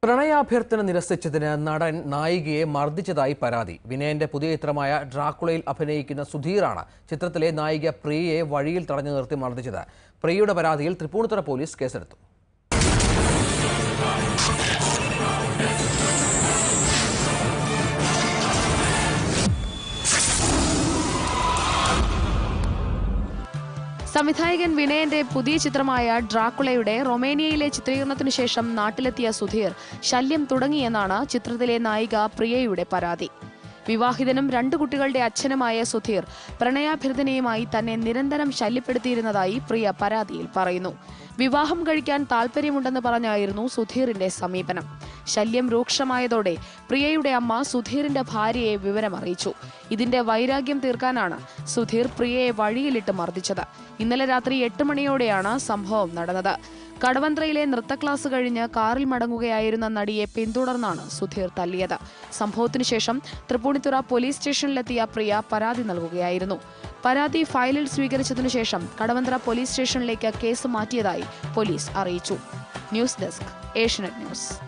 പ്രണയാഭ്യർത്ഥന നിരസിച്ചതിന് നടൻ നായികയെ മർദ്ദിച്ചതായി പരാതി വിനയന്റെ പുതിയ ചിത്രമായ ഡ്രാക്കുളയിൽ അഭിനയിക്കുന്ന സുധീറാണ് ചിത്രത്തിലെ നായിക പ്രിയയെ വഴിയിൽ തടഞ്ഞു നിർത്തി മർദ്ദിച്ചത് പ്രിയയുടെ പരാതിയിൽ തൃപ്പൂണിത്തുറ പോലീസ് കേസെടുത്തു സംവിധായകൻ വിനയന്റെ പുതിയ ചിത്രമായ ഡ്രാക്കുളയുടെ റൊമേനിയയിലെ ചിത്രീകരണത്തിനു ശേഷം നാട്ടിലെത്തിയ സുധീർ ശല്യം തുടങ്ങിയെന്നാണ് ചിത്രത്തിലെ നായിക പ്രിയയുടെ പരാതി വിവാഹിതനും രണ്ടു കുട്ടികളുടെ അച്ഛനുമായ സുധീർ പ്രണയാഭ്യർത്ഥനയുമായി തന്നെ നിരന്തരം ശല്യപ്പെടുത്തിയിരുന്നതായി പ്രിയ പരാതിയിൽ പറയുന്നു വിവാഹം കഴിക്കാൻ താല്പര്യമുണ്ടെന്ന് പറഞ്ഞായിരുന്നു സുധീറിന്റെ സമീപനം ശല്യം രൂക്ഷമായതോടെ പ്രിയയുടെ അമ്മ സുധീറിന്റെ ഭാര്യയെ വിവരമറിയിച്ചു ഇതിന്റെ വൈരാഗ്യം തീർക്കാനാണ് സുധീർ പ്രിയയെ വഴിയിലിട്ട് മർദ്ദിച്ചത് ഇന്നലെ രാത്രി എട്ട് മണിയോടെയാണ് സംഭവം നടന്നത് കടവന്ത്രയിലെ നൃത്ത ക്ലാസ് കഴിഞ്ഞ് കാറിൽ മടങ്ങുകയായിരുന്ന നടിയെ പിന്തുടർന്നാണ് സുധീർ തല്ലിയത് സംഭവത്തിനു ശേഷം തൃപ്പൂണിത്തുറ പോലീസ് സ്റ്റേഷനിലെത്തിയ പ്രിയ പരാതി നൽകുകയായിരുന്നു പരാതി ഫയലിൽ സ്വീകരിച്ചതിനു ശേഷം കടവന്ത്ര പോലീസ് സ്റ്റേഷനിലേക്ക് കേസ് മാറ്റിയതായി പോലീസ് അറിയിച്ചു ന്യൂസ് ഡെസ്ക് ഏഷ്യനെറ്റ് ന്യൂസ്